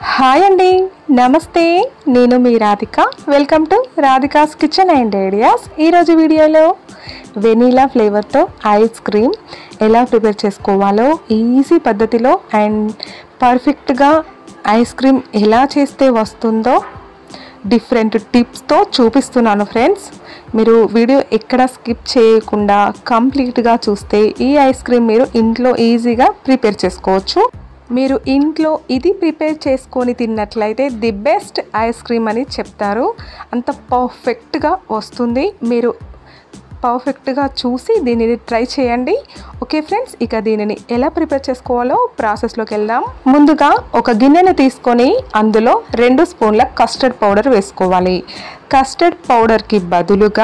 hi అండి నమస్తే నేను మీ Radhika welcome to Radhika's kitchen and ideas ఈరోజు వీడియోలో వెనీలా ఫ్లేవర్తో ఐస్ క్రీమ్ ఎలా ప్రిపేర్ చేసుకోవాలో ఈజీ పద్ధతిలో అండ్ పర్ఫెక్ట్గా ఐస్ క్రీమ్ ఎలా చేస్తే వస్తుందో డిఫరెంట్ టిప్స్తో చూపిస్తున్నాను ఫ్రెండ్స్ మీరు వీడియో ఎక్కడ స్కిప్ చేయకుండా కంప్లీట్గా చూస్తే ఈ ఐస్ క్రీమ్ మీరు ఇంట్లో ఈజీగా ప్రిపేర్ చేసుకోవచ్చు మీరు ఇంట్లో ఇది ప్రిపేర్ చేసుకొని తిన్నట్లయితే ది బెస్ట్ ఐస్ క్రీమ్ అని చెప్తారు అంత పర్ఫెక్ట్గా వస్తుంది మీరు పర్ఫెక్ట్గా చూసి దీనిని ట్రై చేయండి ఓకే ఫ్రెండ్స్ ఇక దీనిని ఎలా ప్రిపేర్ చేసుకోవాలో ప్రాసెస్లోకి వెళ్దాం ముందుగా ఒక గిన్నెను తీసుకొని అందులో రెండు స్పూన్ల కస్టర్డ్ పౌడర్ వేసుకోవాలి కస్టర్డ్ పౌడర్కి బదులుగా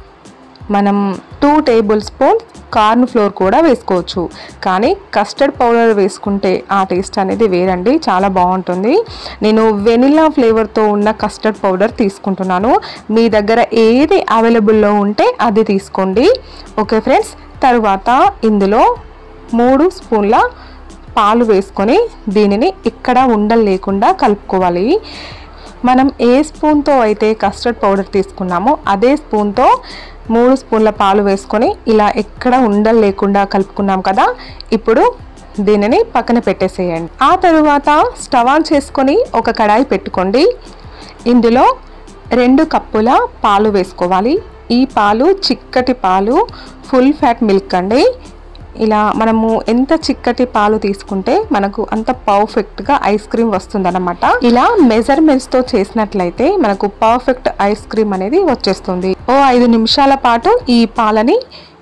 మనం two tablespoon cornflour కూడా వేసుకోవచ్చు కానీ కస్టర్డ్ పౌడర్ వేసుకుంటే ఆ టేస్ట్ అనేది వేరండి చాలా బాగుంటుంది నేను వెనిలా ఫ్లేవర్తో ఉన్న కస్టర్డ్ పౌడర్ తీసుకుంటున్నాను మీ దగ్గర ఏది అవైలబుల్లో ఉంటే అది తీసుకోండి ఓకే ఫ్రెండ్స్ తర్వాత ఇందులో మూడు స్పూన్ల పాలు వేసుకొని దీనిని ఇక్కడ ఉండలు లేకుండా కలుపుకోవాలి మనం ఏ స్పూన్తో అయితే కస్టర్డ్ పౌడర్ తీసుకున్నామో అదే స్పూన్తో మూడు స్పూన్ల పాలు వేసుకొని ఇలా ఎక్కడ ఉండలు లేకుండా కలుపుకున్నాం కదా ఇప్పుడు దీనిని పక్కన పెట్టేసేయండి ఆ తరువాత స్టవ్ ఆన్ చేసుకొని ఒక కడాయి పెట్టుకోండి ఇందులో రెండు కప్పుల పాలు వేసుకోవాలి ఈ పాలు చిక్కటి పాలు ఫుల్ ఫ్యాట్ మిల్క్ అండి ఇలా మనము ఎంత చిక్కటి పాలు తీసుకుంటే మనకు అంత పర్ఫెక్ట్గా ఐస్ క్రీమ్ వస్తుందన్నమాట ఇలా మెజర్మెంట్స్తో చేసినట్లయితే మనకు పర్ఫెక్ట్ ఐస్ క్రీమ్ అనేది వచ్చేస్తుంది ఓ ఐదు నిమిషాల పాటు ఈ పాలని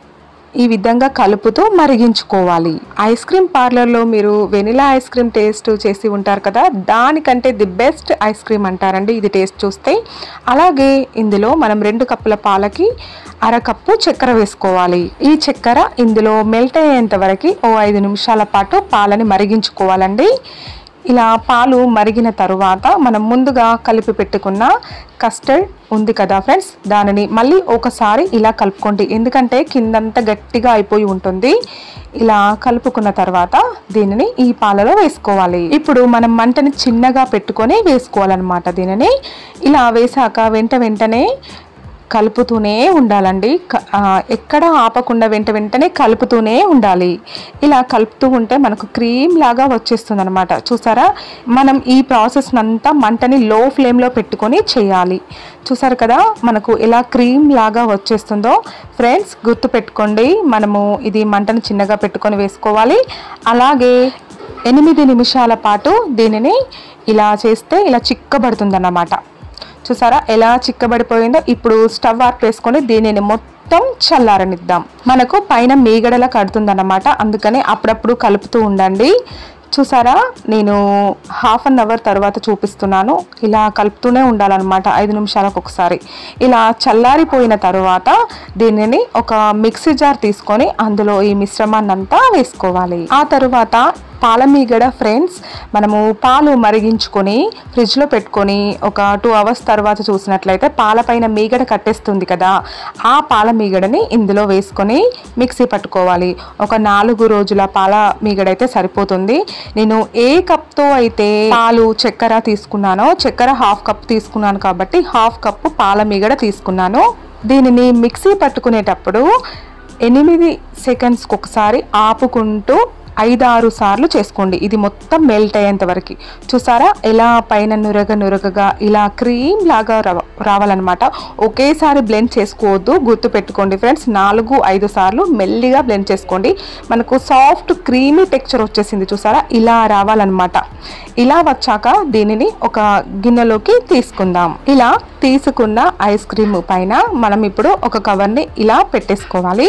ఈ విధంగా కలుపుతూ మరిగించుకోవాలి ఐస్ క్రీమ్ పార్లర్లో మీరు వెనిలా ఐస్ క్రీమ్ టేస్ట్ చేసి ఉంటారు కదా దానికంటే ది బెస్ట్ ఐస్ క్రీమ్ అంటారండి ఇది టేస్ట్ చూస్తే అలాగే ఇందులో మనం రెండు కప్పుల పాలకి అరకప్పు చక్కెర వేసుకోవాలి ఈ చక్కెర ఇందులో మెల్ట్ అయ్యేంత వరకు ఓ ఐదు నిమిషాల పాటు పాలని మరిగించుకోవాలండి ఇలా పాలు మరిగిన తరువాత మనం ముందుగా కలిపి పెట్టుకున్న కస్టర్డ్ ఉంది కదా ఫ్రెండ్స్ దానిని మళ్ళీ ఒకసారి ఇలా కలుపుకోండి ఎందుకంటే కిందంతా గట్టిగా అయిపోయి ఉంటుంది ఇలా కలుపుకున్న తర్వాత దీనిని ఈ పాలలో వేసుకోవాలి ఇప్పుడు మనం మంటని చిన్నగా పెట్టుకొని వేసుకోవాలన్నమాట దీనిని ఇలా వేసాక వెంట వెంటనే కలుపుతూనే ఉండాలండి ఎక్కడ ఆపకుండా వెంట వెంటనే కలుపుతూనే ఉండాలి ఇలా కలుపుతూ ఉంటే మనకు క్రీమ్ లాగా వచ్చేస్తుంది అనమాట చూసారా మనం ఈ ప్రాసెస్ అంతా మంటని లో ఫ్లేమ్లో పెట్టుకొని చేయాలి చూసారు కదా మనకు ఎలా క్రీమ్ లాగా వచ్చేస్తుందో ఫ్రెండ్స్ గుర్తు పెట్టుకోండి మనము ఇది మంటను చిన్నగా పెట్టుకొని వేసుకోవాలి అలాగే ఎనిమిది నిమిషాల పాటు దీనిని ఇలా చేస్తే ఇలా చిక్కబడుతుంది అన్నమాట చూసారా ఎలా చిక్కబడిపోయిందో ఇప్పుడు స్టవ్ ఆఫ్ వేసుకొని దీనిని మొత్తం చల్లారనిద్దాం మనకు పైన మీగడలా కడుతుందన్నమాట అందుకని అప్పుడప్పుడు కలుపుతూ ఉండండి చూసారా నేను హాఫ్ అన్ అవర్ తర్వాత చూపిస్తున్నాను ఇలా కలుపుతూనే ఉండాలన్నమాట ఐదు నిమిషాలకు ఒకసారి ఇలా చల్లారిపోయిన తర్వాత దీనిని ఒక మిక్సీ జార్ తీసుకొని అందులో ఈ మిశ్రమాన్ని అంతా వేసుకోవాలి ఆ తరువాత పాల మీగడ ఫ్రెండ్స్ మనము పాలు మరిగించుకొని ఫ్రిడ్జ్లో పెట్టుకొని ఒక టూ అవర్స్ తర్వాత చూసినట్లయితే పాలపైన మీగడ కట్టేస్తుంది కదా ఆ పాల మీగడని ఇందులో వేసుకొని మిక్సీ పట్టుకోవాలి ఒక నాలుగు రోజుల పాల మీగడ అయితే సరిపోతుంది నేను ఏ కప్తో అయితే పాలు చక్కెర తీసుకున్నానో చక్కెర హాఫ్ కప్ తీసుకున్నాను కాబట్టి హాఫ్ కప్పు పాల మీగడ తీసుకున్నాను దీనిని మిక్సీ పట్టుకునేటప్పుడు ఎనిమిది సెకండ్స్కి ఒకసారి ఆపుకుంటూ ఐదారు సార్లు చేసుకోండి ఇది మొత్తం మెల్ట్ అయ్యేంత వరకు చూసారా ఎలా పైన నురగ నురగగా ఇలా క్రీమ్ లాగా రావాలన్నమాట ఒకేసారి బ్లెండ్ చేసుకోవద్దు గుర్తు పెట్టుకోండి ఫ్రెండ్స్ నాలుగు ఐదు సార్లు మెల్లిగా బ్లెండ్ చేసుకోండి మనకు సాఫ్ట్ క్రీమీ టెక్చర్ వచ్చేసింది చూసారా ఇలా రావాలన్నమాట ఇలా వచ్చాక దీనిని ఒక గిన్నెలోకి తీసుకుందాం ఇలా తీసుకున్న ఐస్ క్రీమ్ పైన మనం ఇప్పుడు ఒక కవర్ని ఇలా పెట్టేసుకోవాలి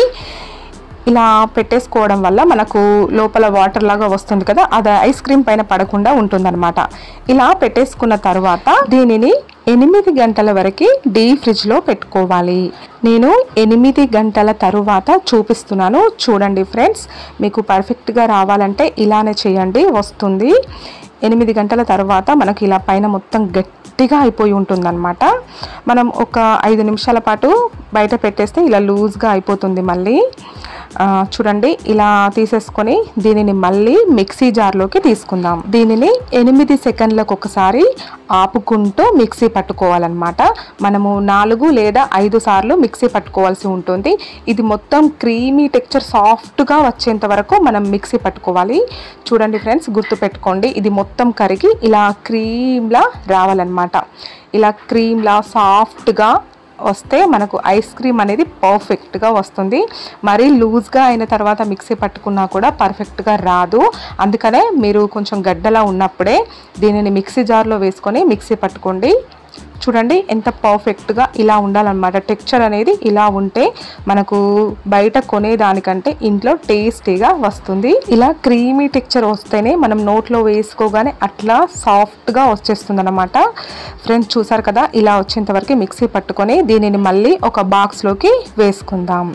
ఇలా పెట్టేసుకోవడం వల్ల మనకు లోపల వాటర్ లాగా వస్తుంది కదా అది ఐస్ క్రీమ్ పైన పడకుండా ఉంటుందన్నమాట ఇలా పెట్టేసుకున్న తర్వాత దీనిని ఎనిమిది గంటల వరకు డీ ఫ్రిడ్జ్లో పెట్టుకోవాలి నేను ఎనిమిది గంటల తరువాత చూపిస్తున్నాను చూడండి ఫ్రెండ్స్ మీకు పర్ఫెక్ట్గా రావాలంటే ఇలానే చేయండి వస్తుంది ఎనిమిది గంటల తర్వాత మనకి ఇలా పైన మొత్తం గట్టిగా అయిపోయి ఉంటుందన్నమాట మనం ఒక ఐదు నిమిషాల పాటు బయట పెట్టేస్తే ఇలా లూజ్గా అయిపోతుంది మళ్ళీ ఆ, చూడండి ఇలా తీసేసుకొని దీనిని మళ్ళీ మిక్సీ జార్లోకి తీసుకుందాం దీనిని ఎనిమిది సెకండ్లకు ఒకసారి ఆపుకుంటూ మిక్సీ పట్టుకోవాలన్నమాట మనము నాలుగు లేదా ఐదు సార్లు మిక్సీ పట్టుకోవాల్సి ఉంటుంది ఇది మొత్తం క్రీమీ టెక్చర్ సాఫ్ట్గా వచ్చేంత వరకు మనం మిక్సీ పట్టుకోవాలి చూడండి ఫ్రెండ్స్ గుర్తుపెట్టుకోండి ఇది మొత్తం కరిగి ఇలా క్రీమ్లా రావాలన్నమాట ఇలా క్రీమ్లా సాఫ్ట్గా వస్తే మనకు ఐస్ క్రీమ్ అనేది పర్ఫెక్ట్గా వస్తుంది మరీ లూజ్గా అయిన తర్వాత మిక్సీ పట్టుకున్నా కూడా పర్ఫెక్ట్గా రాదు అందుకనే మీరు కొంచెం గడ్డలా ఉన్నప్పుడే దీనిని మిక్సీ జార్లో వేసుకొని మిక్సీ పట్టుకోండి చూడండి ఎంత పర్ఫెక్ట్గా ఇలా ఉండాలన్నమాట టెక్చర్ అనేది ఇలా ఉంటే మనకు బయట కొనేదానికంటే ఇంట్లో టేస్టీగా వస్తుంది ఇలా క్రీమీ టెక్చర్ వస్తేనే మనం నోట్లో వేసుకోగానే అట్లా సాఫ్ట్గా వచ్చేస్తుంది అనమాట ఫ్రెండ్స్ చూసారు కదా ఇలా వచ్చేంత వరకు మిక్సీ పట్టుకొని దీనిని మళ్ళీ ఒక బాక్స్లోకి వేసుకుందాం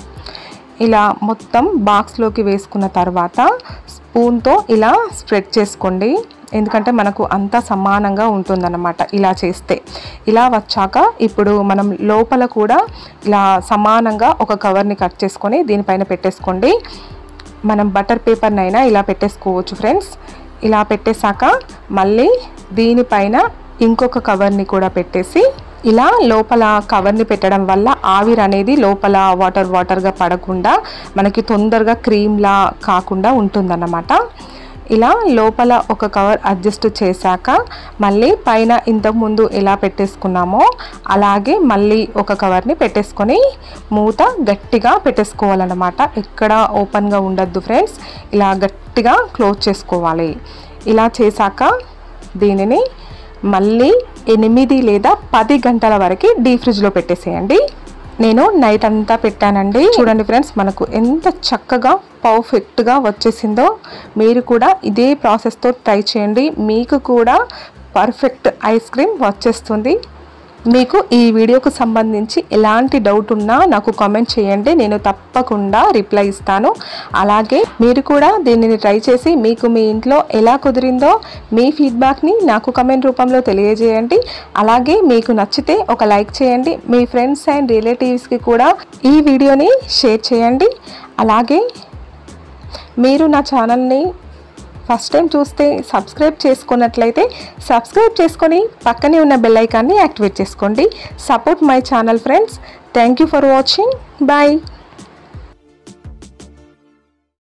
ఇలా మొత్తం బాక్స్లోకి వేసుకున్న తర్వాత స్పూన్తో ఇలా స్ప్రెడ్ చేసుకోండి ఎందుకంటే మనకు అంతా సమానంగా ఉంటుందన్నమాట ఇలా చేస్తే ఇలా వచ్చాక ఇప్పుడు మనం లోపల కూడా ఇలా సమానంగా ఒక కవర్ని కట్ చేసుకొని దీనిపైన పెట్టేసుకోండి మనం బటర్ పేపర్నైనా ఇలా పెట్టేసుకోవచ్చు ఫ్రెండ్స్ ఇలా పెట్టేశాక మళ్ళీ దీనిపైన ఇంకొక కవర్ని కూడా పెట్టేసి ఇలా లోపల కవర్ని పెట్టడం వల్ల ఆవిరి అనేది లోపల వాటర్ వాటర్గా పడకుండా మనకి తొందరగా క్రీమ్లా కాకుండా ఉంటుందన్నమాట ఇలా లోపల ఒక కవర్ అడ్జస్ట్ చేశాక మళ్ళీ పైన ఇంతకుముందు ఎలా పెట్టేసుకున్నామో అలాగే మళ్ళీ ఒక కవర్ని పెట్టేసుకొని మూత గట్టిగా పెట్టేసుకోవాలన్నమాట ఎక్కడ ఓపెన్గా ఉండద్దు ఫ్రెండ్స్ ఇలా గట్టిగా క్లోజ్ చేసుకోవాలి ఇలా చేశాక దీనిని మళ్ళీ ఎనిమిది లేదా పది గంటల వరకు డీ ఫ్రిడ్జ్లో పెట్టేసేయండి నేను నైట్ అంతా పెట్టానండి చూడండి ఫ్రెండ్స్ మనకు ఎంత చక్కగా పర్ఫెక్ట్గా వచ్చేసిందో మీరు కూడా ఇదే ప్రాసెస్తో ట్రై చేయండి మీకు కూడా పర్ఫెక్ట్ ఐస్ క్రీమ్ వచ్చేస్తుంది మీకు ఈ వీడియోకు సంబంధించి ఎలాంటి డౌట్ ఉన్నా నాకు కామెంట్ చేయండి నేను తప్పకుండా రిప్లై ఇస్తాను అలాగే మీరు కూడా దీనిని ట్రై చేసి మీకు మీ ఇంట్లో ఎలా కుదిరిందో మీ ఫీడ్బ్యాక్ని నాకు కమెంట్ రూపంలో తెలియజేయండి అలాగే మీకు నచ్చితే ఒక లైక్ చేయండి మీ ఫ్రెండ్స్ అండ్ రిలేటివ్స్కి కూడా ఈ వీడియోని షేర్ చేయండి అలాగే మీరు నా ఛానల్ని ఫస్ట్ టైం చూస్తే సబ్స్క్రైబ్ చేసుకున్నట్లయితే సబ్స్క్రైబ్ చేసుకొని పక్కనే ఉన్న బెల్ ఐకాన్ని యాక్టివేట్ చేసుకోండి support my channel friends thank you for watching bye